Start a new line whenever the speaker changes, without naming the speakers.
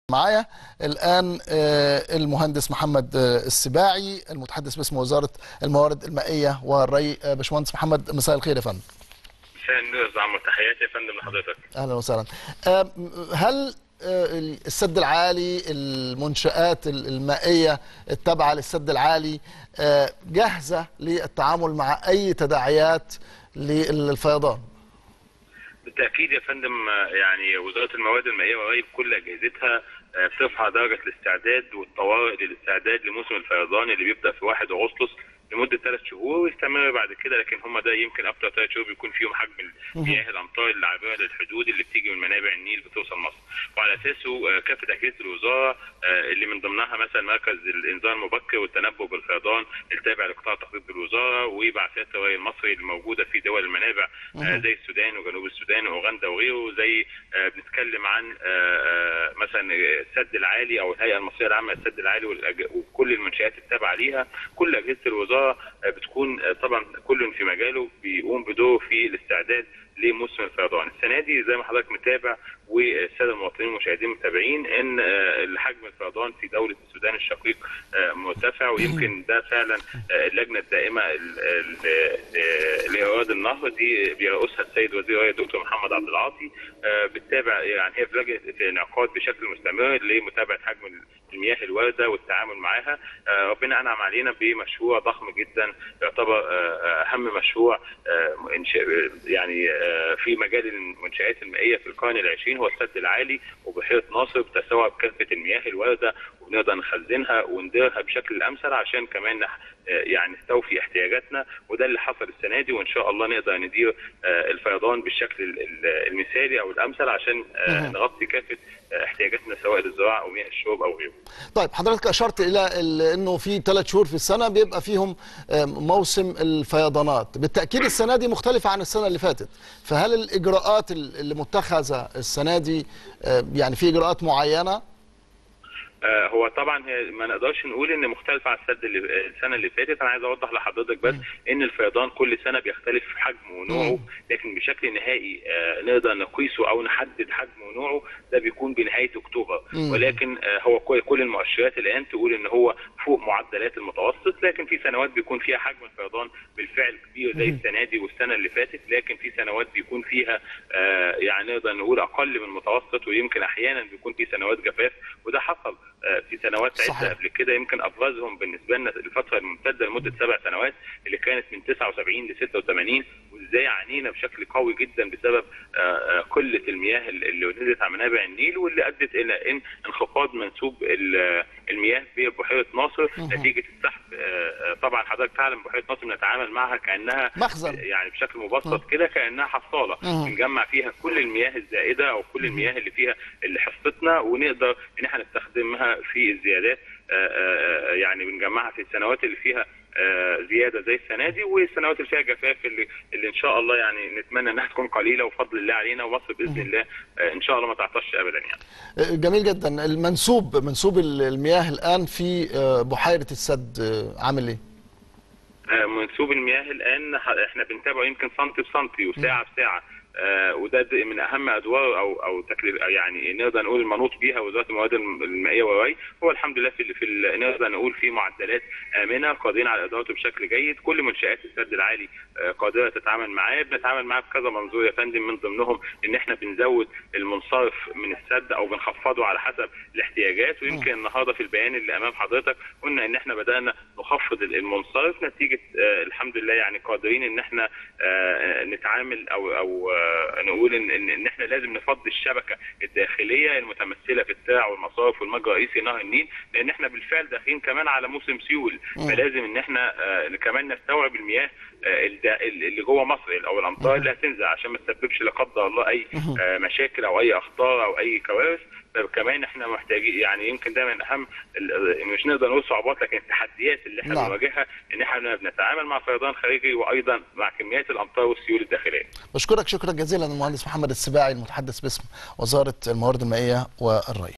معايا الآن آه، المهندس محمد آه، السباعي المتحدث باسم وزارة الموارد المائية والري آه، باشمهندس محمد مساء الخير يا فندم
مساء النور زعم تحياتي يا فندم لحضرتك
أهلا وسهلا آه، هل آه، السد العالي المنشآت المائية التابعة للسد العالي آه، جاهزة للتعامل مع أي تداعيات للفيضان
بالتاكيد يا فندم آه، يعني وزاره الموارد المائيه والري بكل اجهزتها آه، بترفع درجه الاستعداد والطوارئ للاستعداد لموسم الفيضان اللي بيبدا في 1 اغسطس لمده ثلاث شهور ويستمر بعد كده لكن هم ده يمكن اكتر ثلاث شهور بيكون فيهم حجم مياه الامطار العابره للحدود اللي بتيجي من منابع النيل بتوصل مصر وعلى اساسه آه، كافه اجهزه الوزاره آه، اللي من ضمنها مثلا مركز الانذار المبكر والتنبؤ بالفيضان التابع لقطاع التخطيط بالوزاره وبعثات الري المصري الموجوده في دول المنابع آه، زي السودان وجنوب السودان واوغندا وغيره زي آه، بنتكلم عن آه، آه، مثلا السد العالي او الهيئه المصريه العامه للسد العالي والأج- وكل المنشات التابعه ليها كل اجهزه الوزاره آه، بتكون آه، طبعا كل في مجاله بيقوم بدوره في الاستعداد لموسم الفيضان السنه دي زي ما حضرتك متابع والساده المواطنين المشاهدين متابعين ان آه، حجم الفيضان في دوله السودان الشقيق آه، مرتفع ويمكن ده فعلا آه، اللجنه الدائمه ال- ال- آه، لايراد النهر دي بيرأسها السيد وزير الري الدكتور محمد عبد العاطي آه، بتتابع يعني هي في لجنه انعقاد بشكل مستمر لمتابعه حجم المياه الوارده والتعامل معها آه، ربنا انعم علينا بمشروع ضخم جدا يعتبر آه، آه، اهم مشروع آه، إنشاء يعني آه، في مجال المنشآت المائيه في القرن العشرين هو السد العالي وبحيره ناصر بتستوعب كافه المياه الوارده ونقدر نخزنها ونديرها بشكل الامثل عشان كمان نح- آه، يعني نستوفي احتياجاتنا وده اللي حصل السنه دي وان شاء الله نقدر ندير آه، الفيضان بالشكل ال- ال- المثالي او الامثل عشان آه،
مهم.
نغطي كافه آه، احتياجاتنا سواء للزراعه او مياه الشرب او غيره.
طيب حضرتك اشرت الى ال- انه في ثلاث شهور في السنه بيبقى فيهم آم، موسم الفيضانات بالتاكيد السنه دي مختلفه عن السنه اللي فاتت فهل الاجراءات ال- اللي متخذه السنه دي آم، يعني في اجراءات معينه
آه، هو طبعا هي ما نقدرش نقول ان مختلفه عن السد اللي السنه اللي فاتت انا عايز اوضح لحضرتك بس ان الفيضان كل سنه بيختلف في حجمه ونوعه لكن بشكل نهائي آه، نقدر نقيسه او نحدد حجمه ونوعه ده بيكون بنهايه اكتوبر
مم.
ولكن آه، هو كل كل المؤشرات الان تقول ان هو فوق معدلات المتوسط لكن في سنوات بيكون فيها حجم الفيضان بالفعل كبير زي السنه دي والسنه اللي فاتت لكن في سنوات بيكون فيها آه، يعني نقدر نقول اقل من المتوسط ويمكن احيانا بيكون في سنوات جفاف وده حصل آه، في سنوات
صحيح.
عده قبل كده يمكن ابرزهم بالنسبه لنا الفتره الممتده لمده سبع سنوات اللي كانت من 79 ل 86 وازاي عانينا بشكل قوي جدا بسبب آه، آه، قله المياه اللي اللي نزلت على منابع النيل واللي ادت الى ان انخفاض منسوب ال- المياه في بحيره ناصر
مهم.
نتيجه السحب آه، آه، طبعا حضرتك تعلم بحيره ناصر بنتعامل معها كانها
مخزن
يعني بشكل مبسط كده كانها حصاله
مم.
بنجمع فيها كل المياه الزائده او كل المياه اللي فيها اللي حصتنا ونقدر ان احنا نستخدمها في الزيادات آه، آه، آه، يعني بنجمعها في السنوات اللي فيها آه، زياده زي السنه دي والسنوات اللي فيها جفاف اللي اللي ان شاء الله يعني نتمنى انها تكون قليله وفضل الله علينا ومصر باذن الله آه، ان شاء الله ما تعطش ابدا يعني.
آه، جميل جدا المنسوب منسوب ال- المياه الان في آه، بحيره السد آه، عامل ايه
آه، منسوب المياه الان ح- احنا بنتابعه يمكن سنتي بسنتي وساعه بساعه آه، وده د- من اهم ادوار او او تكليف يعني نقدر نقول المنوط بيها وزاره الموارد الم- المائيه والري هو الحمد لله في ال- في ال- نقدر نقول في معدلات امنه قادرين على ادارته بشكل جيد كل منشات السد العالي آه، قادره تتعامل معاه بنتعامل معاه بكذا منظور يا فندم من ضمنهم ان احنا بنزود المنصرف من السد او بنخفضه على حسب الاحتياجات ويمكن النهارده في البيان اللي امام حضرتك قلنا ان احنا بدانا نخفض المنصرف نتيجه آه، الحمد لله يعني قادرين ان احنا آه، نتعامل او او آه، نقول ان ان إن احنا لازم نفضي الشبكه الداخليه المتمثله في الترع والمصارف والمجرى الرئيسي نهر النيل لان احنا بالفعل داخلين كمان على موسم سيول
مم.
فلازم ان احنا آه، كمان نستوعب المياه آه، الدا- اللي جوه مصر او الامطار اللي هتنزل عشان ما تسببش لا قدر الله اي
مهم.
آه، مشاكل او اي اخطار او اي كوارث كمان احنا محتاجين يعني يمكن ده من اهم ال- مش نقدر نقول صعوبات لكن التحديات اللي احنا
نعم.
بنواجهها ان احنا بنتعامل مع فيضان خارجي وايضا مع كميات الامطار والسيول الداخليه.
بشكرك شكرا جزيلا المهندس محمد السباعي المتحدث باسم وزاره الموارد المائيه والري